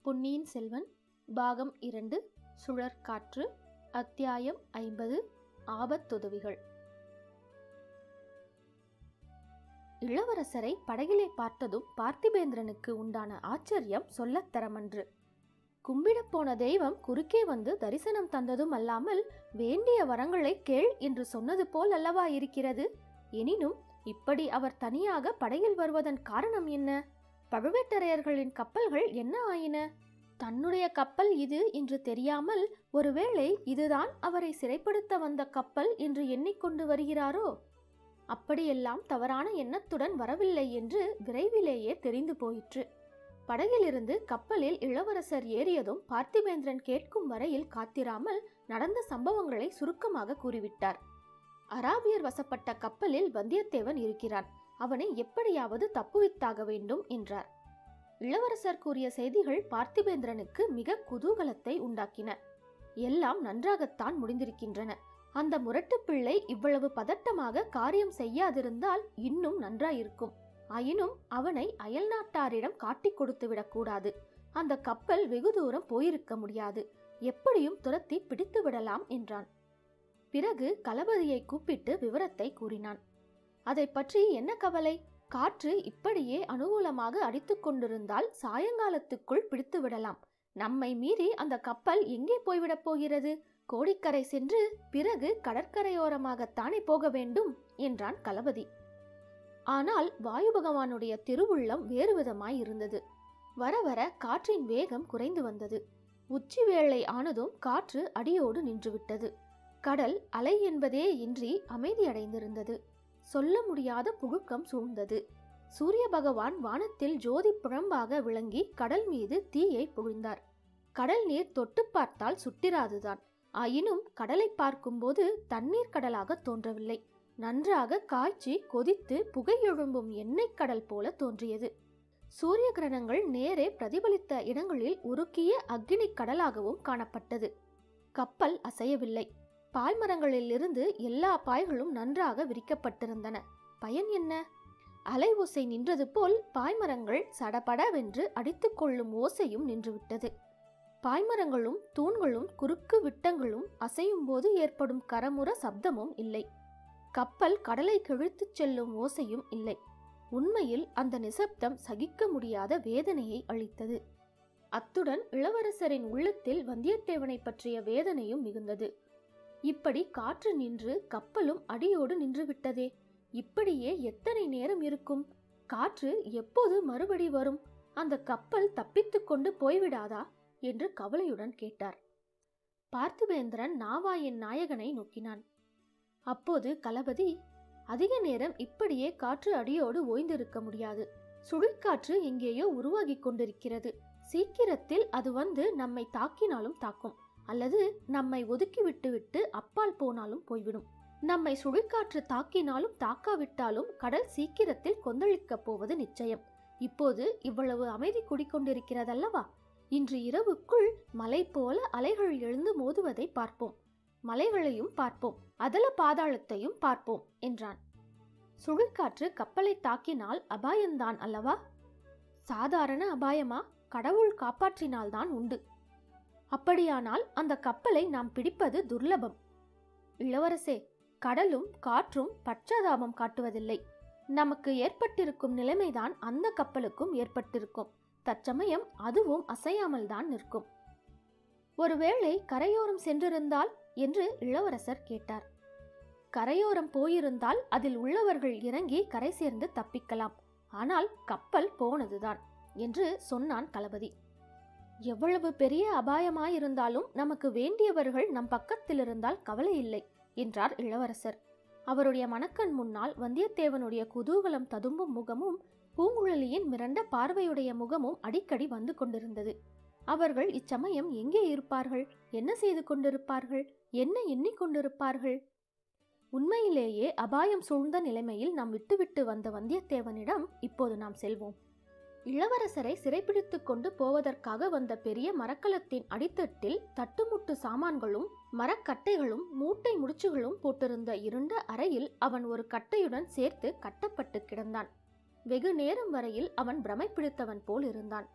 பொன்னியின் செல்வன் பாகம் இரண்டு சுழற்காற்று அத்தியாயம் ஐம்பது ஆபத்துதவிகள் இளவரசரை படகிலே பார்த்ததும் பார்த்திபேந்திரனுக்கு உண்டான ஆச்சரியம் சொல்லத்தரமன்று கும்பிடப் போன தெய்வம் குறுக்கே வந்து தரிசனம் தந்ததும் அல்லாமல் வேண்டிய வரங்களை கேள் என்று சொன்னது போல் அல்லவா இருக்கிறது எனினும் இப்படி அவர் தனியாக படகில் வருவதன் காரணம் என்ன பழுவேட்டரையர்களின் கப்பல்கள் என்ன ஆயின தன்னுடைய கப்பல் இது என்று தெரியாமல் ஒருவேளை இதுதான் அவரை சிறைப்படுத்த வந்த கப்பல் என்று எண்ணிக்கொண்டு வருகிறாரோ அப்படியெல்லாம் தவறான எண்ணத்துடன் வரவில்லை என்று விரைவிலேயே தெரிந்து போயிற்று படகிலிருந்து கப்பலில் இளவரசர் ஏறியதும் பார்த்திபேந்திரன் கேட்கும் வரையில் காத்திராமல் நடந்த சம்பவங்களை சுருக்கமாக கூறிவிட்டார் அராபியர் வசப்பட்ட கப்பலில் வந்தியத்தேவன் இருக்கிறான் அவனை எப்படியாவது தப்புவித்தாக வேண்டும் என்றார் இளவரசர் கூறிய செய்திகள் பார்த்திபேந்திரனுக்கு மிக குதூகலத்தை உண்டாக்கின எல்லாம் நன்றாகத்தான் முடிந்திருக்கின்றன அந்த முரட்டு பிள்ளை இவ்வளவு பதட்டமாக காரியம் செய்யாதிருந்தால் இன்னும் நன்றாயிருக்கும் ஆயினும் அவனை அயல்நாட்டாரிடம் காட்டிக் கொடுத்து விடக்கூடாது அந்த கப்பல் வெகு தூரம் போயிருக்க முடியாது எப்படியும் துரத்தி பிடித்து விடலாம் என்றான் பிறகு களபதியை கூப்பிட்டு விவரத்தை கூறினான் அதை பற்றி என்ன கவலை காற்று இப்படியே அனுகூலமாக அடித்துக் கொண்டிருந்தால் சாயங்காலத்துக்குள் பிடித்து விடலாம் நம்மை மீறி அந்த கப்பல் எங்கே போய்விடப் போகிறது கோடிக்கரை சென்று பிறகு கடற்கரையோரமாகத்தானே போக வேண்டும் என்றான் களபதி ஆனால் வாயு பகவானுடைய திருவுள்ளம் வேறு விதமாய் இருந்தது வர வர காற்றின் வேகம் குறைந்து வந்தது உச்சி வேளை ஆனதும் காற்று அடியோடு நின்றுவிட்டது கடல் அலை என்பதே இன்றி அமைதியடைந்திருந்தது சொல்ல முடியாத புழுக்கம் சூழ்ந்தது சூரிய பகவான் வானத்தில் ஜோதி புழம்பாக விளங்கி கடல் மீது தீயை பொழிந்தார் கடல் நீர் தொட்டு பார்த்தால் சுட்டிராதுதான் ஆயினும் கடலை பார்க்கும்போது தண்ணீர் கடலாக தோன்றவில்லை நன்றாக காய்ச்சி கொதித்து புகை எழும்பும் எண்ணெய் கடல் போல தோன்றியது சூரிய கிரணங்கள் நேரே பிரதிபலித்த இடங்களில் உருக்கிய அக்னி கடலாகவும் காணப்பட்டது கப்பல் அசையவில்லை பாய்மரங்களிலிருந்து எல்லா பாய்களும் நன்றாக விரிக்கப்பட்டிருந்தன பயன் என்ன அலை ஓசை நின்றது போல் பாய்மரங்கள் சடபடவென்று அடித்துக்கொள்ளும் ஓசையும் நின்றுவிட்டது பாய்மரங்களும் தூண்களும் குறுக்கு விட்டங்களும் அசையும் போது ஏற்படும் கரமுர சப்தமும் இல்லை கப்பல் கடலை கிழித்துச் செல்லும் ஓசையும் இல்லை உண்மையில் அந்த நிசப்தம் சகிக்க முடியாத வேதனையை அளித்தது அத்துடன் இளவரசரின் உள்ளத்தில் வந்தியத்தேவனை பற்றிய வேதனையும் மிகுந்தது இப்படி காற்று நின்று கப்பலும் அடியோடு நின்றுவிட்டதே இப்படியே எத்தனை நேரம் இருக்கும் காற்று எப்போது மறுபடி வரும் அந்த கப்பல் தப்பித்துக் கொண்டு போய்விடாதா என்று கவலையுடன் கேட்டார் பார்த்திபேந்திரன் நாவாயின் நாயகனை நோக்கினான் அப்போது களபதி அதிக நேரம் இப்படியே காற்று அடியோடு ஓய்ந்திருக்க முடியாது சுழிக்காற்று எங்கேயோ உருவாகி கொண்டிருக்கிறது சீக்கிரத்தில் அது வந்து நம்மை தாக்கினாலும் தாக்கும் அல்லது நம்மை ஒதுக்கி விட்டுவிட்டு அப்பால் போனாலும் போய்விடும் நம்மை சுழிக்காற்று தாக்கினாலும் தாக்காவிட்டாலும் கடல் சீக்கிரத்தில் கொந்தளிக்கப் போவது நிச்சயம் இப்போது இவ்வளவு அமைதி குடிக்கொண்டிருக்கிறதல்லவா இன்று இரவுக்குள் மலை போல அலைகள் எழுந்து மோதுவதை பார்ப்போம் மலைகளையும் பார்ப்போம் அதல பாதாளத்தையும் பார்ப்போம் என்றான் சுழிக்காற்று கப்பலை தாக்கினால் அபாயம்தான் அல்லவா சாதாரண அபாயமா கடவுள் காப்பாற்றினால்தான் உண்டு அப்படியானால் அந்த கப்பலை நாம் பிடிப்பது துர்லபம் இளவரசே கடலும் காற்றும் பச்சாதாபம் காட்டுவதில்லை நமக்கு ஏற்பட்டிருக்கும் நிலைமைதான் அந்த கப்பலுக்கும் ஏற்பட்டிருக்கும் தற்சமயம் அதுவும் அசையாமல் தான் நிற்கும் ஒருவேளை கரையோரம் சென்றிருந்தால் என்று இளவரசர் கேட்டார் கரையோரம் போயிருந்தால் அதில் உள்ளவர்கள் இறங்கி கரை சேர்ந்து தப்பிக்கலாம் ஆனால் கப்பல் போனதுதான் என்று சொன்னான் களபதி எவ்வளவு பெரிய அபாயமாயிருந்தாலும் நமக்கு வேண்டியவர்கள் நம் பக்கத்தில் இருந்தால் கவலை இல்லை என்றார் இளவரசர் அவருடைய மணக்கண் முன்னால் வந்தியத்தேவனுடைய குதூகலம் ததும்பும் முகமும் பூங்குழலியின் மிரண்ட பார்வையுடைய முகமும் அடிக்கடி வந்து கொண்டிருந்தது அவர்கள் இச்சமயம் எங்கே இருப்பார்கள் என்ன செய்து கொண்டிருப்பார்கள் என்ன எண்ணிக்கொண்டிருப்பார்கள் உண்மையிலேயே அபாயம் சூழ்ந்த நிலைமையில் நாம் விட்டுவிட்டு வந்த வந்தியத்தேவனிடம் இப்போது நாம் செல்வோம் இளவரசரை சிறைப்பிடித்துக் கொண்டு போவதற்காக வந்த பெரிய மரக்கலத்தின் அடித்தட்டில் தட்டுமுட்டு சாமான்களும் மரக்கட்டைகளும் மூட்டை முடிச்சுகளும் போட்டிருந்த இருண்ட அறையில் அவன் ஒரு கட்டையுடன் சேர்த்து கட்டப்பட்டு கிடந்தான் வெகு நேரம் வரையில் அவன் பிரமை பிடித்தவன் போல் இருந்தான்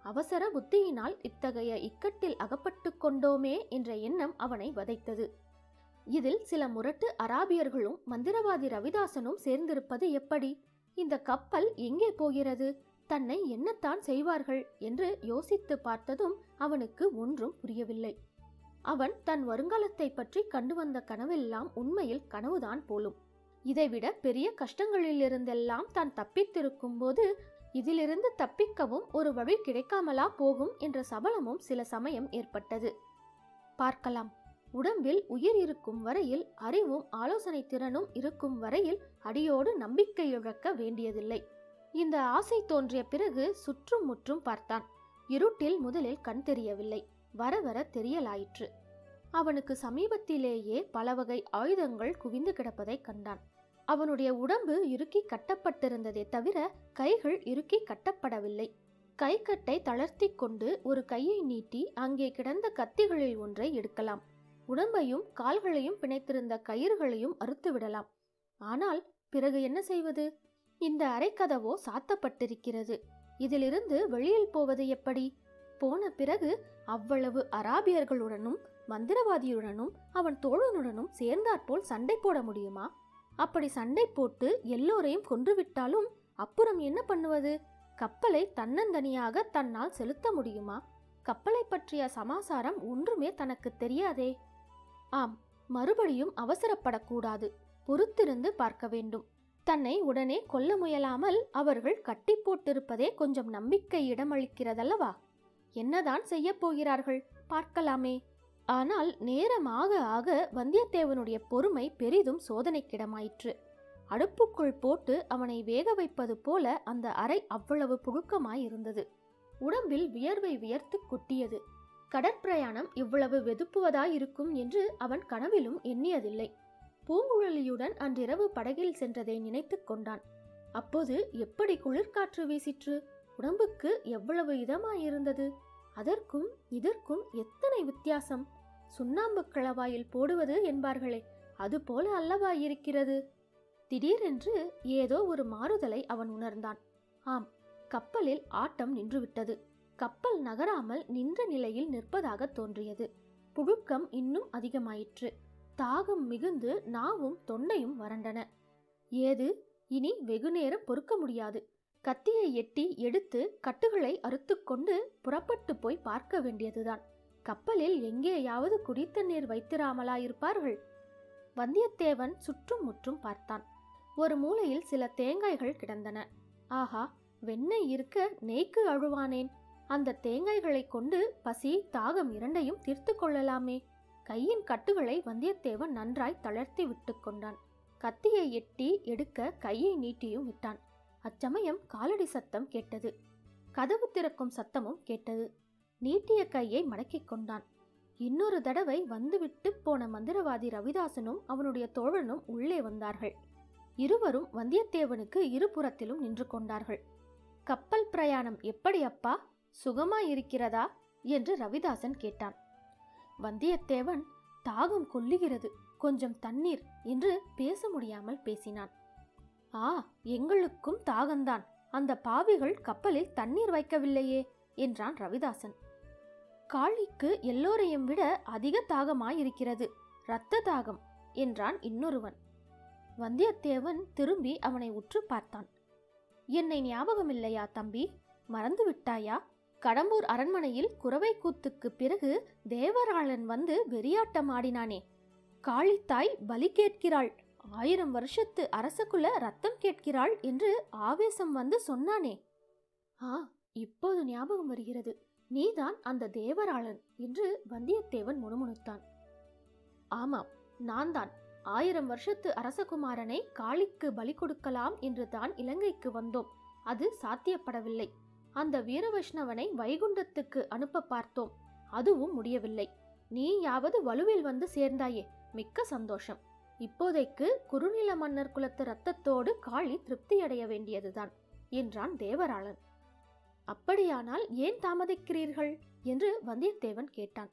அவசர புத்தியினால் இத்தகைய இக்கட்டில் அகப்பட்டு கொண்டோமே என்ற எண்ணம் அவனை வதைத்தது இதில் சில முரட்டு அராபியர்களும் மந்திரவாதி ரவிதாசனும் சேர்ந்திருப்பது எப்படி இந்த கப்பல் எங்கே போகிறது தன்னை என்னத்தான் செய்வார்கள் என்று யோசித்து பார்த்ததும் அவனுக்கு ஒன்றும் புரியவில்லை அவன் தன் வருங்காலத்தை பற்றி கண்டு வந்த கனவெல்லாம் உண்மையில் கனவுதான் போலும் இதைவிட பெரிய கஷ்டங்களிலிருந்தெல்லாம் தான் தப்பித்திருக்கும் போது இதிலிருந்து தப்பிக்கவும் ஒரு வழி கிடைக்காமலா போகும் என்ற சபலமும் சில சமயம் ஏற்பட்டது பார்க்கலாம் உடம்பில் உயிர் இருக்கும் வரையில் அறிவும் ஆலோசனை திறனும் இருக்கும் வரையில் அடியோடு நம்பிக்கை இழக்க வேண்டியதில்லை இந்த ஆசை தோன்றிய பிறகு சுற்றும் முற்றும் பார்த்தான் இருட்டில் முதலில் கண் தெரியவில்லை வர வர தெரியலாயிற்று அவனுக்கு சமீபத்திலேயே பல வகை ஆயுதங்கள் குவிந்து கிடப்பதை கண்டான் அவனுடைய உடம்பு இறுக்கி கட்டப்பட்டிருந்ததே தவிர கைகள் இறுக்கி கட்டப்படவில்லை கைக்கட்டை தளர்த்தி கொண்டு ஒரு கையை நீட்டி அங்கே கிடந்த கத்திகளில் ஒன்றை எடுக்கலாம் உடம்பையும் கால்களையும் பிணைத்திருந்த கயிறுகளையும் அறுத்து விடலாம் ஆனால் பிறகு என்ன செய்வது இந்த அரைக்கதவோ சாத்தப்பட்டிருக்கிறது இதிலிருந்து வெளியில் போவது எப்படி போன பிறகு அவ்வளவு அராபியர்களுடனும் மந்திரவாதியுடனும் அவன் தோழனுடனும் சேர்ந்தாற்போல் சண்டை போட முடியுமா அப்படி சண்டை போட்டு எல்லோரையும் கொன்றுவிட்டாலும் அப்புறம் என்ன பண்ணுவது கப்பலை தன்னந்தனியாக தன்னால் செலுத்த முடியுமா கப்பலை பற்றிய சமாசாரம் ஒன்றுமே தனக்கு தெரியாதே ஆம் மறுபடியும் அவசரப்படக்கூடாது பொறுத்திருந்து பார்க்க வேண்டும் தன்னை உடனே கொல்ல முயலாமல் அவர்கள் கட்டி போட்டிருப்பதே கொஞ்சம் நம்பிக்கை இடமளிக்கிறதல்லவா என்னதான் செய்யப் போகிறார்கள் பார்க்கலாமே ஆனால் நேரமாக ஆக வந்தியத்தேவனுடைய பொறுமை பெரிதும் சோதனைக்கிடமாயிற்று அடுப்புக்குள் போட்டு அவனை வேக வைப்பது போல அந்த அறை அவ்வளவு புழுக்கமாயிருந்தது உடம்பில் வியர்வை வியர்த்து கொட்டியது கடற்பிரயாணம் இவ்வளவு வெதுப்புவதாயிருக்கும் என்று அவன் கனவிலும் எண்ணியதில்லை பூங்குழலியுடன் அன்றிரவு படகில் சென்றதை நினைத்துக் கொண்டான் அப்போது எப்படி குளிர்காற்று வீசிற்று உடம்புக்கு எவ்வளவு இதமாயிருந்தது அதற்கும் இதற்கும் எத்தனை வித்தியாசம் சுண்ணாம்பு கிளவாயில் போடுவது என்பார்களே அதுபோல அல்லவா இருக்கிறது திடீரென்று ஏதோ ஒரு மாறுதலை அவன் உணர்ந்தான் ஆம் கப்பலில் ஆட்டம் நின்றுவிட்டது கப்பல் நகராமல் நின்ற நிலையில் நிற்பதாக தோன்றியது புழுக்கம் இன்னும் அதிகமாயிற்று தாகம் மிகுந்து நாவும் தொண்டையும் வறண்டன ஏது இனி வெகுநேரம் பொறுக்க முடியாது கத்தியை எட்டி எடுத்து கட்டுகளை அறுத்துக்கொண்டு புறப்பட்டு போய் பார்க்க வேண்டியதுதான் கப்பலில் எங்கேயாவது குடித்தண்ணீர் வைத்திராமலாயிருப்பார்கள் வந்தியத்தேவன் சுற்றும் முற்றும் பார்த்தான் ஒரு மூலையில் சில தேங்காய்கள் கிடந்தன ஆஹா வெண்ணெய் இருக்க நெய்க்கு அழுவானேன் அந்த தேங்காய்களை கொண்டு பசி தாகம் இரண்டையும் தீர்த்து கொள்ளலாமே கையின் கட்டுகளை வந்தியத்தேவன் நன்றாய் தளர்த்தி விட்டு கொண்டான் கத்தியை எட்டி எடுக்க கையை நீட்டியும் விட்டான் அச்சமயம் காலடி சத்தம் கேட்டது கதவு திறக்கும் சத்தமும் கேட்டது நீட்டிய கையை மடக்கிக் கொண்டான் இன்னொரு தடவை வந்துவிட்டு போன மந்திரவாதி ரவிதாசனும் அவனுடைய தோழனும் உள்ளே வந்தார்கள் இருவரும் வந்தியத்தேவனுக்கு இருபுறத்திலும் நின்று கொண்டார்கள் கப்பல் பிரயாணம் எப்படி அப்பா சுகமாயிருக்கிறதா என்று ரவிதாசன் கேட்டான் வந்தியத்தேவன் தாகம் கொல்லுகிறது கொஞ்சம் தண்ணீர் என்று பேச முடியாமல் பேசினான் ஆ எங்களுக்கும் தாகந்தான் அந்த பாவிகள் கப்பலில் தண்ணீர் வைக்கவில்லையே என்றான் ரவிதாசன் காளிக்கு எல்லோரையும் விட அதிக தாகமாயிருக்கிறது இரத்த தாகம் என்றான் இன்னொருவன் வந்தியத்தேவன் திரும்பி அவனை உற்று பார்த்தான் என்னை ஞாபகமில்லையா தம்பி மறந்து விட்டாயா கடம்பூர் அரண்மனையில் குறவை கூத்துக்கு பிறகு தேவராளன் வந்து வெறியாட்டம் ஆடினானே காளித்தாய் பலி கேட்கிறாள் ஆயிரம் வருஷத்து அரசகுல ரத்தம் கேட்கிறாள் என்று ஆவேசம் வந்து சொன்னானே ஆ இப்போது ஞாபகம் வருகிறது நீதான் அந்த தேவராளன் என்று வந்தியத்தேவன் முணுமுணுத்தான் ஆமாம் நான் தான் ஆயிரம் வருஷத்து அரசகுமாரனை காளிக்கு பலி கொடுக்கலாம் என்று தான் இலங்கைக்கு வந்தோம் அது சாத்தியப்படவில்லை அந்த வீரவைஷ்ணவனை வைகுண்டத்துக்கு அனுப்ப பார்த்தோம் அதுவும் முடியவில்லை நீயாவது வலுவில் வந்து சேர்ந்தாயே மிக்க சந்தோஷம் இப்போதைக்கு குறுநில மன்னர் குலத்து ரத்தத்தோடு காளி திருப்தியடைய வேண்டியதுதான் என்றான் தேவராளன் அப்படியானால் ஏன் தாமதிக்கிறீர்கள் என்று வந்தியத்தேவன் கேட்டான்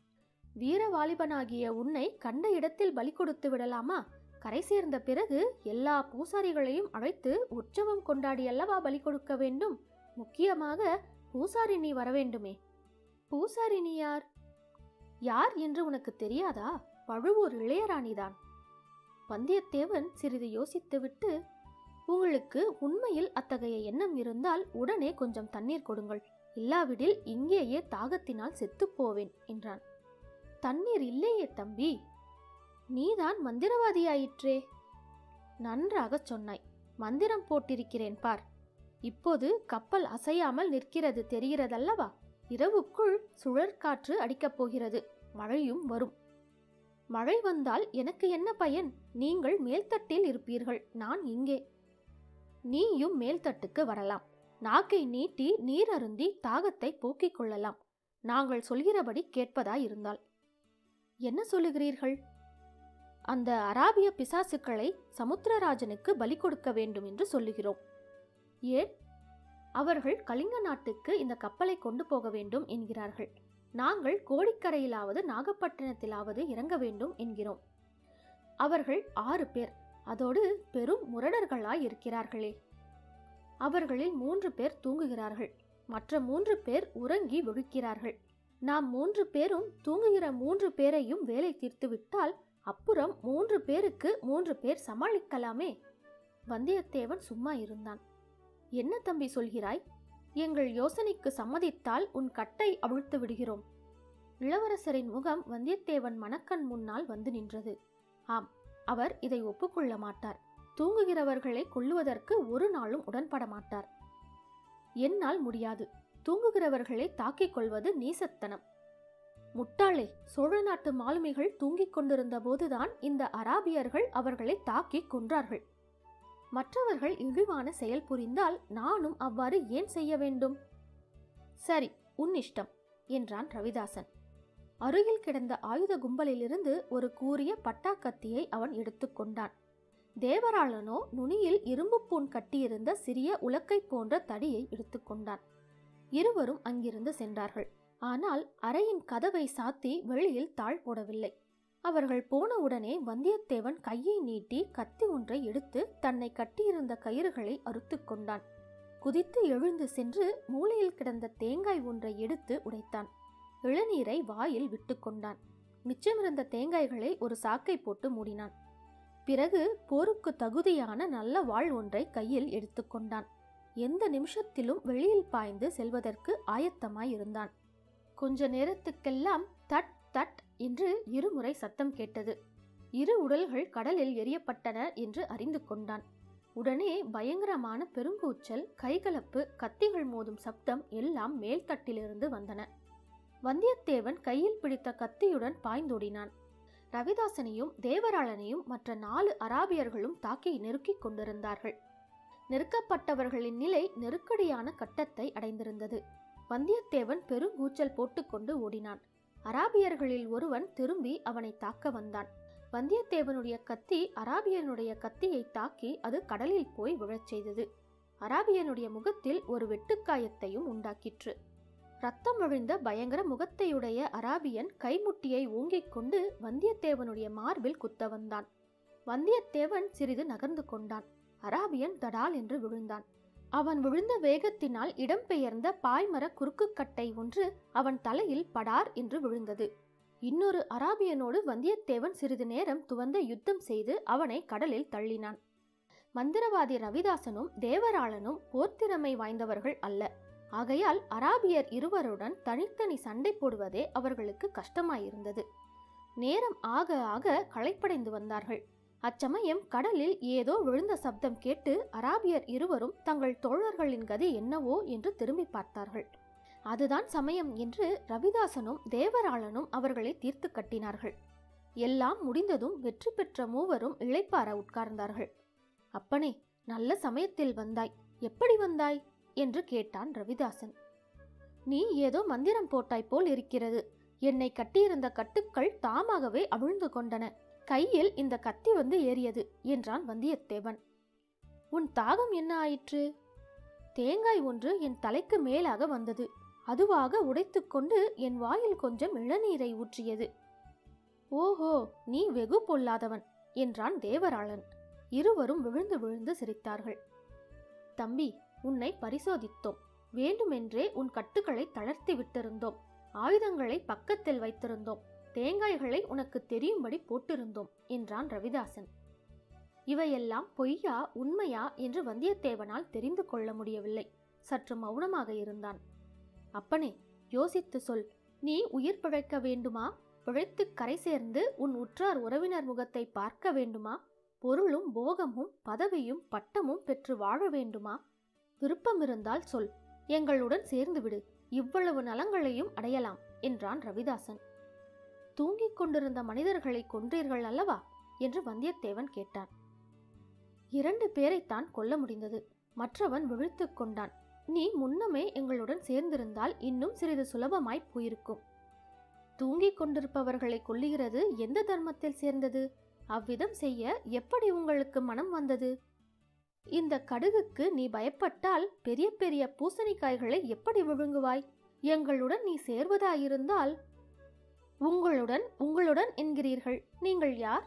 வீரவாலிபனாகிய உன்னை கண்ட இடத்தில் பலி கொடுத்து விடலாமா கரை சேர்ந்த பிறகு எல்லா பூசாரிகளையும் அழைத்து உற்சவம் கொண்டாடி அல்லவா பலி கொடுக்க வேண்டும் முக்கியமாக பூசாரினி வரவேண்டுமே பூசாரினி யார் யார் என்று உனக்கு தெரியாதா பழுவூர் இளையராணிதான் வந்தியத்தேவன் சிறிது யோசித்துவிட்டு உங்களுக்கு உண்மையில் அத்தகைய எண்ணம் இருந்தால் உடனே கொஞ்சம் தண்ணீர் கொடுங்கள் இல்லாவிடில் இங்கேயே தாகத்தினால் செத்துப் போவேன் என்றான் தண்ணீர் இல்லையே தம்பி நீதான் மந்திரவாதியாயிற்றே நன்றாகச் சொன்னாய் மந்திரம் போட்டிருக்கிறேன் பார் இப்போது கப்பல் அசையாமல் நிற்கிறது தெரிகிறதல்லவா இரவுக்குள் சுழற்காற்று அடிக்கப் போகிறது மழையும் வரும் மழை வந்தால் எனக்கு என்ன பயன் நீங்கள் மேல்தட்டில் இருப்பீர்கள் நான் இங்கே நீயும் மேல்தட்டுக்கு வரலாம் நாக்கை நீட்டி நீர் அருந்தி தாகத்தை போக்கிக் கொள்ளலாம் நாங்கள் சொல்கிறபடி கேட்பதாயிருந்தால் என்ன சொல்லுகிறீர்கள் அந்த அராபிய பிசாசுக்களை சமுத்திரராஜனுக்கு பலி கொடுக்க வேண்டும் என்று சொல்லுகிறோம் ஏன் அவர்கள் கலிங்க நாட்டுக்கு இந்த கப்பலை கொண்டு போக வேண்டும் என்கிறார்கள் நாங்கள் கோடிக்கரையிலாவது நாகப்பட்டினத்திலாவது இறங்க வேண்டும் என்கிறோம் அவர்கள் ஆறு பேர் அதோடு பெரும் முரடர்களாய் இருக்கிறார்களே அவர்களில் மூன்று பேர் தூங்குகிறார்கள் மற்ற மூன்று பேர் உறங்கி விழிக்கிறார்கள் நாம் மூன்று பேரும் தூங்குகிற மூன்று பேரையும் வேலை தீர்த்துவிட்டால் அப்புறம் மூன்று பேருக்கு மூன்று பேர் சமாளிக்கலாமே வந்தியத்தேவன் சும்மா இருந்தான் என்ன தம்பி சொல்கிறாய் எங்கள் யோசனைக்கு சம்மதித்தால் உன் கட்டை அவிழ்த்து விடுகிறோம் இளவரசரின் முகம் வந்தியத்தேவன் மணக்கண் முன்னால் வந்து நின்றது ஆம் அவர் இதை ஒப்புக்கொள்ள மாட்டார் தூங்குகிறவர்களை கொல்லுவதற்கு ஒரு நாளும் உடன்பட மாட்டார் என்னால் முடியாது தூங்குகிறவர்களை தாக்கிக் கொள்வது நீசத்தனம் முட்டாளே சோழ நாட்டு மாலுமிகள் தூங்கிக் கொண்டிருந்த போதுதான் இந்த அராபியர்கள் அவர்களை தாக்கிக் கொன்றார்கள் மற்றவர்கள் இழிவான செயல் புரிந்தால் நானும் அவ்வாறு ஏன் செய்ய வேண்டும் சரி உன் இஷ்டம் என்றான் ரவிதாசன் அருகில் கிடந்த ஆயுத கும்பலிலிருந்து ஒரு கூரிய பட்டாக்கத்தியை அவன் எடுத்துக்கொண்டான் தேவராளனோ நுனியில் இரும்பு பூன் கட்டியிருந்த சிறிய உலக்கை போன்ற தடியை எடுத்துக்கொண்டான் இருவரும் அங்கிருந்து சென்றார்கள் ஆனால் அறையின் கதவை சாத்தி வெளியில் தாழ் போடவில்லை அவர்கள் போனவுடனே வந்தியத்தேவன் கையை நீட்டி கத்தி ஒன்றை எடுத்து தன்னை கட்டியிருந்த கயிறுகளை அறுத்து கொண்டான் குதித்து எழுந்து சென்று மூலையில் கிடந்த தேங்காய் ஒன்றை எடுத்து உடைத்தான் இளநீரை வாயில் விட்டு கொண்டான் மிச்சமிருந்த தேங்காய்களை ஒரு சாக்கை போட்டு மூடினான் பிறகு போருக்கு தகுதியான நல்ல வாழ் ஒன்றை கையில் எடுத்துக்கொண்டான் எந்த நிமிஷத்திலும் வெளியில் பாய்ந்து செல்வதற்கு ஆயத்தமாயிருந்தான் கொஞ்ச நேரத்துக்கெல்லாம் தட் தட் என்று இருமுறை சத்தம் கேட்டது இரு உடல்கள் கடலில் எரியப்பட்டன என்று அறிந்து கொண்டான் உடனே பயங்கரமான பெருங்கூச்சல் கைகலப்பு கத்திகள் மோதும் சப்தம் எல்லாம் மேல்தட்டிலிருந்து வந்தன வந்தியத்தேவன் கையில் பிடித்த கத்தியுடன் பாய்ந்தோடினான் ரவிதாசனையும் தேவராளனையும் மற்ற நாலு அராபியர்களும் தாக்கி நெருக்கிக் கொண்டிருந்தார்கள் நெருக்கப்பட்டவர்களின் நிலை நெருக்கடியான கட்டத்தை அடைந்திருந்தது வந்தியத்தேவன் பெருங்கூச்சல் போட்டுக்கொண்டு ஓடினான் அராபியர்களில் ஒருவன் திரும்பி அவனை தாக்க வந்தான் வந்தியத்தேவனுடைய கத்தி அராபியனுடைய கத்தியை தாக்கி அது கடலில் போய் விழச் செய்தது அராபியனுடைய முகத்தில் ஒரு வெட்டுக்காயத்தையும் உண்டாக்கிற்று ரத்தம் வழிந்த பயங்கர முகத்தையுடைய அராபியன் கைமுட்டியை ஓங்கிக் கொண்டு வந்தியத்தேவனுடைய மார்பில் குத்த வந்தான் வந்தியத்தேவன் சிறிது நகர்ந்து கொண்டான் அராபியன் தடால் என்று விழுந்தான் அவன் விழுந்த வேகத்தினால் இடம்பெயர்ந்த பாய்மர குறுக்குக்கட்டை ஒன்று அவன் தலையில் படார் என்று விழுந்தது இன்னொரு அராபியனோடு வந்தியத்தேவன் சிறிது நேரம் துவந்த யுத்தம் செய்து அவனை கடலில் தள்ளினான் மந்திரவாதி ரவிதாசனும் தேவராளனும் போர்த்திறமை வாய்ந்தவர்கள் அல்ல ஆகையால் அராபியர் இருவருடன் தனித்தனி சண்டை போடுவதே அவர்களுக்கு கஷ்டமாயிருந்தது நேரம் ஆக ஆக களைப்படைந்து வந்தார்கள் அச்சமயம் கடலில் ஏதோ விழுந்த சப்தம் கேட்டு அராபியர் இருவரும் தங்கள் தோழர்களின் கதி என்னவோ என்று திரும்பி பார்த்தார்கள் அதுதான் சமயம் என்று ரவிதாசனும் தேவராளனும் அவர்களை தீர்த்து கட்டினார்கள் எல்லாம் முடிந்ததும் வெற்றி பெற்ற மூவரும் இளைப்பார உட்கார்ந்தார்கள் அப்பனே நல்ல சமயத்தில் வந்தாய் எப்படி வந்தாய் என்று கேட்டான் ரவிதாசன் நீ ஏதோ மந்திரம் போட்டாய் போல் இருக்கிறது என்னை கட்டியிருந்த கட்டுக்கள் தாமாகவே அவிழ்ந்து கொண்டன கையில் இந்த கத்தி வந்து ஏறியது என்றான் வந்தியத்தேவன் உன் தாகம் என்ன ஆயிற்று தேங்காய் ஒன்று என் தலைக்கு மேலாக வந்தது அதுவாக உடைத்துக்கொண்டு என் வாயில் கொஞ்சம் இளநீரை ஊற்றியது ஓஹோ நீ வெகு பொல்லாதவன் என்றான் தேவராளன் இருவரும் விழுந்து விழுந்து சிரித்தார்கள் தம்பி உன்னை பரிசோதித்தோம் வேண்டுமென்றே உன் கட்டுகளை தளர்த்தி விட்டிருந்தோம் ஆயுதங்களை பக்கத்தில் வைத்திருந்தோம் தேங்காய்களை உனக்கு தெரியும்படி போட்டிருந்தோம் என்றான் ரவிதாசன் இவையெல்லாம் பொய்யா உண்மையா என்று வந்தியத்தேவனால் தெரிந்து கொள்ள முடியவில்லை சற்று மௌனமாக இருந்தான் அப்பனே யோசித்து சொல் நீ உயிர் பிழைக்க வேண்டுமா பிழைத்து கரை சேர்ந்து உன் உற்றார் உறவினர் முகத்தை பார்க்க வேண்டுமா பொருளும் போகமும் பதவியும் பட்டமும் பெற்று வாழ வேண்டுமா விருப்பமிருந்தால் சொல் எங்களுடன் சேர்ந்து விடு இவ்வளவு நலங்களையும் அடையலாம் என்றான் ரவிதாசன் தூங்கிக் கொண்டிருந்த மனிதர்களை கொன்றீர்கள் அல்லவா என்று வந்தியத்தேவன் கேட்டான் இரண்டு பேரைத்தான் கொல்ல முடிந்தது மற்றவன் விழித்துக் கொண்டான் நீ முன்னமே எங்களுடன் சேர்ந்திருந்தால் இன்னும் சிறிது சுலபமாய் போயிருக்கும் தூங்கிக் கொண்டிருப்பவர்களை கொல்லுகிறது எந்த தர்மத்தில் சேர்ந்தது அவ்விதம் செய்ய எப்படி உங்களுக்கு மனம் வந்தது இந்த கடுகுக்கு நீ பயப்பட்டால் பெரிய பெரிய பூசணிக்காய்களை எப்படி விழுங்குவாய் எங்களுடன் நீ சேர்வதாயிருந்தால் உங்களுடன் உங்களுடன் என்கிறீர்கள் நீங்கள் யார்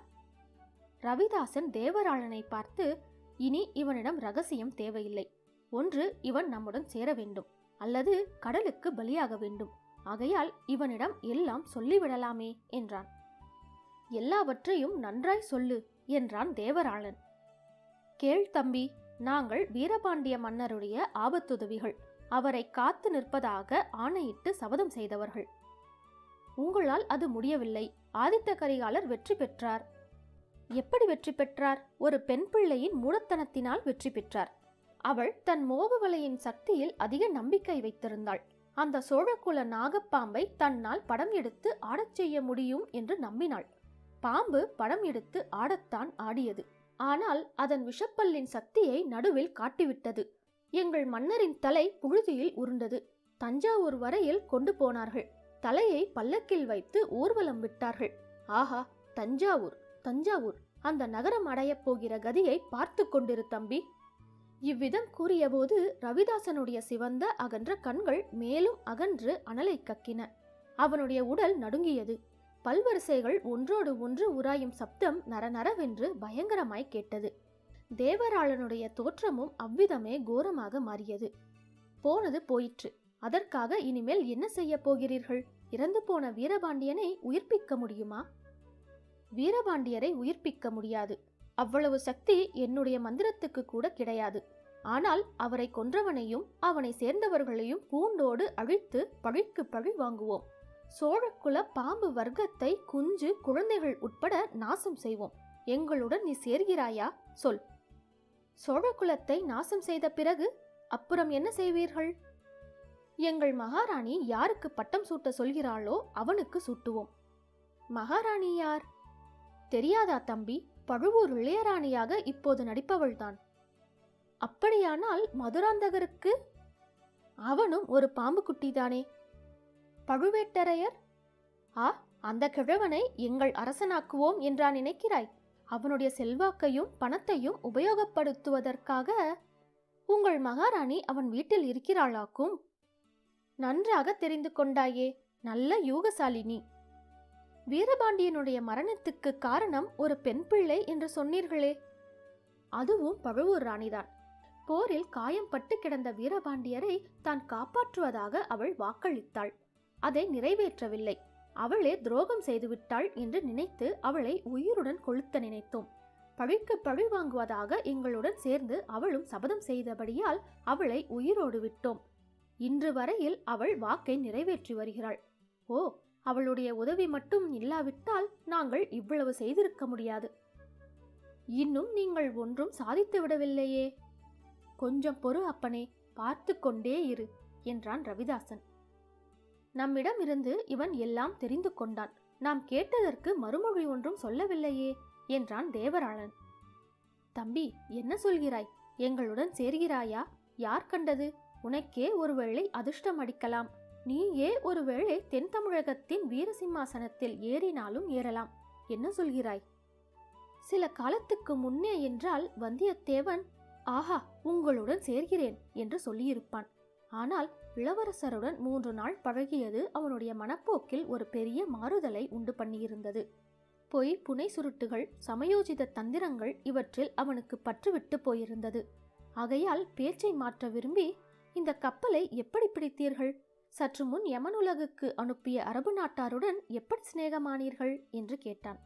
ரவிதாசன் தேவராளனை பார்த்து இனி இவனிடம் ரகசியம் தேவையில்லை ஒன்று இவன் நம்முடன் சேர வேண்டும் அல்லது கடலுக்கு பலியாக வேண்டும் ஆகையால் இவனிடம் எல்லாம் சொல்லிவிடலாமே என்றான் எல்லாவற்றையும் நன்றாய் சொல்லு என்றான் தேவராளன் கேள் தம்பி நாங்கள் வீரபாண்டிய மன்னருடைய ஆபத்துதவிகள் அவரை காத்து நிற்பதாக ஆணையிட்டு சபதம் செய்தவர்கள் உங்களால் அது முடியவில்லை ஆதித்த கரிகாலர் வெற்றி பெற்றார் எப்படி வெற்றி பெற்றார் ஒரு பெண் பிள்ளையின் மூடத்தனத்தினால் வெற்றி பெற்றார் அவள் தன் மோகவலையின் சக்தியில் அதிக நம்பிக்கை வைத்திருந்தாள் அந்த சோழகுல நாகப்பாம்பை தன்னால் படம் எடுத்து ஆடச் செய்ய முடியும் என்று நம்பினாள் பாம்பு படம் எடுத்து ஆடத்தான் ஆடியது ஆனால் அதன் விஷப்பல்லின் சக்தியை நடுவில் காட்டிவிட்டது எங்கள் மன்னரின் தலை புழுதியில் உருண்டது தஞ்சாவூர் வரையில் கொண்டு போனார்கள் தலையை பல்லக்கில் வைத்து ஊர்வலம் விட்டார்கள் ஆஹா தஞ்சாவூர் தஞ்சாவூர் அந்த நகரம் அடையப் போகிற கதியை பார்த்து கொண்டிரு தம்பி இவ்விதம் கூறியபோது ரவிதாசனுடைய சிவந்த அகன்ற கண்கள் மேலும் அகன்று அனலை கக்கின அவனுடைய உடல் நடுங்கியது பல்வரிசைகள் ஒன்றோடு ஒன்று உராயும் சப்தம் நரநரவென்று பயங்கரமாய் கேட்டது தேவராளனுடைய தோற்றமும் அவ்விதமே கோரமாக மாறியது போனது போயிற்று அதற்காக இனிமேல் என்ன செய்யப் போகிறீர்கள் இறந்து போன வீரபாண்டியனை உயிர்ப்பிக்க முடியுமா வீரபாண்டியரை உயிர்ப்பிக்க முடியாது அவ்வளவு சக்தி என்னுடைய மந்திரத்துக்கு கூட கிடையாது ஆனால் அவரை கொன்றவனையும் அவனை சேர்ந்தவர்களையும் பூண்டோடு அழித்து பழிக்கு பழி வாங்குவோம் சோழக்குல பாம்பு வர்க்கத்தை குஞ்சு குழந்தைகள் உட்பட நாசம் செய்வோம் எங்களுடன் நீ சேர்கிறாயா சொல் சோழகுலத்தை நாசம் செய்த பிறகு அப்புறம் என்ன செய்வீர்கள் எங்கள் மகாராணி யாருக்கு பட்டம் சூட்ட சொல்கிறாளோ அவனுக்கு சூட்டுவோம் மகாராணி யார் தெரியாதா தம்பி பழுவூர் இளையராணியாக இப்போது நடிப்பவள்தான் அப்படியானால் மதுராந்தகருக்கு அவனும் ஒரு பாம்பு குட்டிதானே பழுவேட்டரையர் ஆ அந்த கிழவனை எங்கள் அரசனாக்குவோம் என்றா நினைக்கிறாய் அவனுடைய செல்வாக்கையும் பணத்தையும் உபயோகப்படுத்துவதற்காக உங்கள் மகாராணி அவன் வீட்டில் இருக்கிறாளாக்கும் நன்றாக தெரிந்து கொண்டாயே நல்ல யூகசாலினி வீரபாண்டியனுடைய மரணத்துக்கு காரணம் ஒரு பெண் பிள்ளை என்று சொன்னீர்களே அதுவும் பழுவூர் ராணிதான் போரில் காயம்பட்டு கிடந்த வீரபாண்டியரை தான் காப்பாற்றுவதாக அவள் வாக்களித்தாள் அதை நிறைவேற்றவில்லை அவளே துரோகம் செய்துவிட்டாள் என்று நினைத்து அவளை உயிருடன் கொளுத்த நினைத்தோம் பழிக்கு பழி வாங்குவதாக எங்களுடன் சேர்ந்து அவளும் சபதம் செய்தபடியால் அவளை உயிரோடு விட்டோம் இன்று வரையில் அவள் வாக்கை நிறைவேற்றி வருகிறாள் ஓ அவளுடைய உதவி மட்டும் இல்லாவிட்டால் நாங்கள் இவ்வளவு செய்திருக்க முடியாது இன்னும் நீங்கள் ஒன்றும் சாதித்து விடவில்லையே கொஞ்சம் பொறு அப்பனே பார்த்து கொண்டே இரு என்றான் ரவிதாசன் நம்மிடம் இருந்து இவன் எல்லாம் தெரிந்து கொண்டான் நாம் கேட்டதற்கு மறுமொழி ஒன்றும் சொல்லவில்லையே என்றான் தேவராளன் தம்பி என்ன சொல்கிறாய் எங்களுடன் சேர்கிறாயா யார் கண்டது உனக்கே ஒருவேளை அதிர்ஷ்டம் அடிக்கலாம் நீயே ஒருவேளை தென் தமிழகத்தின் வீரசிம்மாசனத்தில் ஏறினாலும் ஏறலாம் என்ன சொல்கிறாய் சில காலத்துக்கு முன்னே என்றால் வந்தியத்தேவன் ஆஹா உங்களுடன் சேர்கிறேன் என்று சொல்லியிருப்பான் ஆனால் இளவரசருடன் மூன்று நாள் பழகியது அவனுடைய மனப்போக்கில் ஒரு பெரிய மாறுதலை உண்டு பண்ணியிருந்தது பொய் புனை சுருட்டுகள் சமயோஜித தந்திரங்கள் இவற்றில் அவனுக்கு பற்றுவிட்டு போயிருந்தது ஆகையால் பேச்சை மாற்ற விரும்பி இந்த கப்பலை எப்படி பிடித்தீர்கள் சற்று முன் யமனுலகுக்கு அனுப்பிய அரபு நாட்டாருடன் எப்படி சிநேகமானீர்கள் என்று கேட்டான்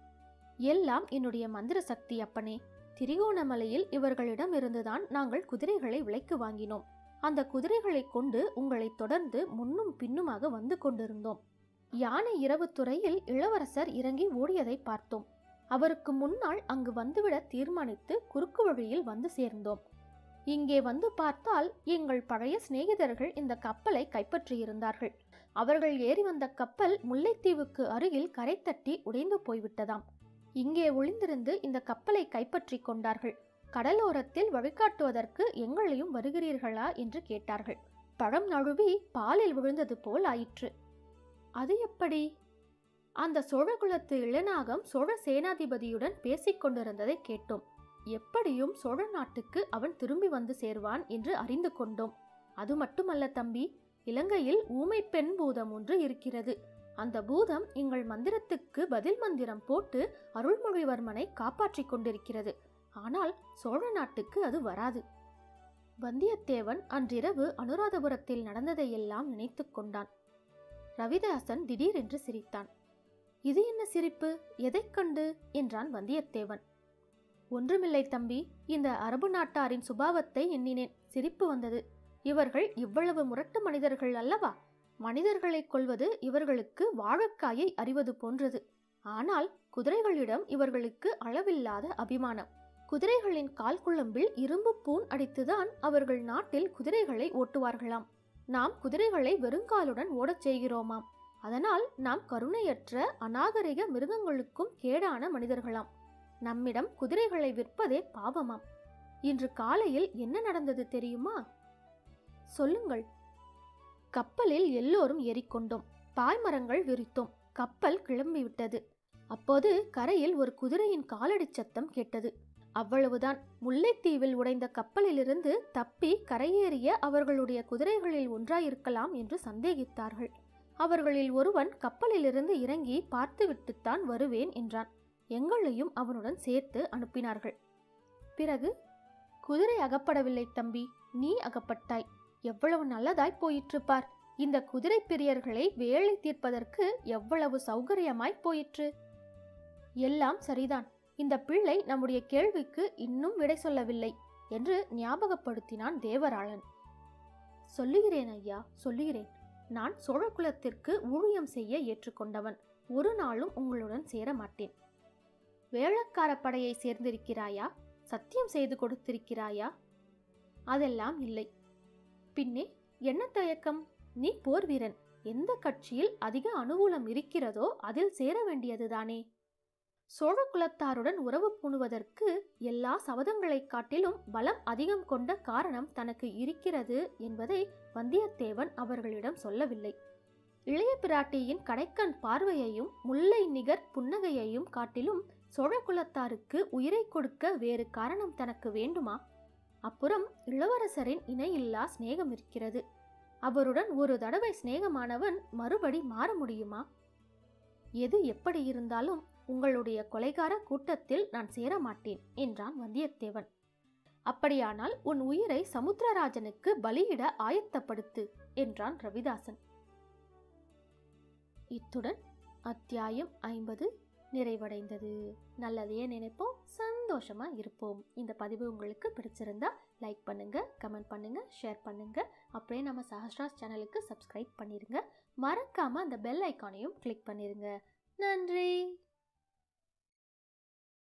எல்லாம் என்னுடைய மந்திர சக்தி அப்பனே திரிகோணமலையில் இவர்களிடம் இருந்துதான் நாங்கள் குதிரைகளை விலைக்கு வாங்கினோம் அந்த குதிரைகளை கொண்டு உங்களை தொடர்ந்து முன்னும் பின்னுமாக வந்து கொண்டிருந்தோம் யானை இரவு துறையில் இளவரசர் இறங்கி ஓடியதை பார்த்தோம் அவருக்கு முன்னால் அங்கு வந்துவிட தீர்மானித்து குறுக்கு வழியில் வந்து சேர்ந்தோம் இங்கே வந்து பார்த்தால் எங்கள் பழைய சிநேகிதர்கள் இந்த கப்பலை கைப்பற்றியிருந்தார்கள் அவர்கள் ஏறி வந்த கப்பல் முல்லைத்தீவுக்கு அருகில் கரை தட்டி உடைந்து போய்விட்டதாம் இங்கே ஒளிந்திருந்து இந்த கப்பலை கைப்பற்றி கொண்டார்கள் கடலோரத்தில் வழிகாட்டுவதற்கு எங்களையும் வருகிறீர்களா என்று கேட்டார்கள் பழம் நழுவி பாலில் விழுந்தது போல் ஆயிற்று அது எப்படி அந்த சோழகுலத்து இளநாகம் சோழ சேனாதிபதியுடன் பேசிக் கொண்டிருந்ததை கேட்டோம் எப்படியும் சோழ நாட்டுக்கு அவன் திரும்பி வந்து சேர்வான் என்று அறிந்து கொண்டோம் அது மட்டுமல்ல தம்பி இலங்கையில் ஊமை பெண் பூதம் ஒன்று இருக்கிறது அந்த பூதம் எங்கள் மந்திரத்துக்கு பதில் மந்திரம் போட்டு அருள்மொழிவர்மனை காப்பாற்றிக் கொண்டிருக்கிறது ஆனால் சோழ நாட்டுக்கு அது வராது வந்தியத்தேவன் அன்றிரவு அனுராதபுரத்தில் நடந்ததையெல்லாம் நினைத்து கொண்டான் ரவிதாசன் திடீரென்று சிரித்தான் இது என்ன சிரிப்பு எதைக் கண்டு என்றான் வந்தியத்தேவன் ஒன்றுமில்லை தம்பி இந்த அரபு நாட்டாரின் சுபாவத்தை எண்ணினேன் சிரிப்பு வந்தது இவர்கள் இவ்வளவு முரட்டு மனிதர்கள் அல்லவா மனிதர்களை கொள்வது இவர்களுக்கு வாழைக்காயை அறிவது போன்றது ஆனால் குதிரைகளிடம் இவர்களுக்கு அளவில்லாத அபிமானம் குதிரைகளின் கால் குழம்பில் இரும்பு பூன் அடித்துதான் அவர்கள் நாட்டில் குதிரைகளை ஓட்டுவார்களாம் நாம் குதிரைகளை வெறுங்காலுடன் ஓடச் செய்கிறோமாம் அதனால் நாம் கருணையற்ற அநாகரிக மிருகங்களுக்கும் கேடான மனிதர்களாம் நம்மிடம் குதிரைகளை விற்பதே பாவமாம் இன்று காலையில் என்ன நடந்தது தெரியுமா சொல்லுங்கள் கப்பலில் எல்லோரும் ஏறிக்கொண்டோம் பாய்மரங்கள் விரித்தோம் கப்பல் கிளம்பிவிட்டது அப்போது கரையில் ஒரு குதிரையின் காலடிச் சத்தம் கேட்டது அவ்வளவுதான் முல்லைத்தீவில் உடைந்த கப்பலிலிருந்து தப்பி கரையேறிய அவர்களுடைய குதிரைகளில் ஒன்றாயிருக்கலாம் என்று சந்தேகித்தார்கள் அவர்களில் ஒருவன் கப்பலிலிருந்து இறங்கி பார்த்துவிட்டுத்தான் வருவேன் என்றான் எங்களையும் அவனுடன் சேர்த்து அனுப்பினார்கள் பிறகு குதிரை அகப்படவில்லை தம்பி நீ அகப்பட்டாய் எவ்வளவு நல்லதாய் போயிற்று பார் இந்த குதிரை பிரியர்களை வேலை தீர்ப்பதற்கு எவ்வளவு சௌகரியமாய் போயிற்று எல்லாம் சரிதான் இந்த பிள்ளை நம்முடைய கேள்விக்கு இன்னும் விடை சொல்லவில்லை என்று ஞாபகப்படுத்தினான் தேவராளன் சொல்லுகிறேன் ஐயா சொல்லுகிறேன் நான் சோழகுலத்திற்கு ஊழியம் செய்ய ஏற்றுக்கொண்டவன் ஒரு நாளும் உங்களுடன் சேர மாட்டேன் வேளக்கார படையை சேர்ந்திருக்கிறாயா சத்தியம் செய்து கொடுத்திருக்கிறாயா அதெல்லாம் இல்லை பின்னே என்ன தயக்கம் நீ போர் வீரன் எந்த கட்சியில் அதிக அனுகூலம் இருக்கிறதோ அதில் சேர வேண்டியதுதானே சோழ குலத்தாருடன் உறவு பூணுவதற்கு எல்லா சபதங்களைக் காட்டிலும் பலம் அதிகம் கொண்ட காரணம் தனக்கு இருக்கிறது என்பதை வந்தியத்தேவன் அவர்களிடம் சொல்லவில்லை இளைய பிராட்டியின் கடைக்கண் பார்வையையும் முல்லை நிகர் புன்னகையையும் காட்டிலும் சோழ குலத்தாருக்கு உயிரை கொடுக்க வேறு காரணம் தனக்கு வேண்டுமா அப்புறம் இளவரசரின் இணையில்லா சிநேகம் இருக்கிறது அவருடன் ஒரு தடவை சிநேகமானவன் மறுபடி மாற முடியுமா எது எப்படி இருந்தாலும் உங்களுடைய கொலைகார கூட்டத்தில் நான் சேர மாட்டேன் என்றான் வந்தியத்தேவன் அப்படியானால் உன் உயிரை சமுத்திரராஜனுக்கு பலியிட ஆயத்தப்படுத்து என்றான் ரவிதாசன் இத்துடன் அத்தியாயம் ஐம்பது நிறைவடைந்தது நல்லதையே நினைப்போம் சந்தோஷமா இருப்போம் இந்த பதிவு உங்களுக்கு பிடிச்சிருந்தா லைக் பண்ணுங்க கமெண்ட் பண்ணுங்க ஷேர் பண்ணுங்க அப்படியே நம்ம சஹஸ்ராஸ் சேனலுக்கு சப்ஸ்கிரைப் பண்ணிருங்க மறக்காம அந்த பெல் ஐக்கானையும் கிளிக் பண்ணிருங்க நன்றி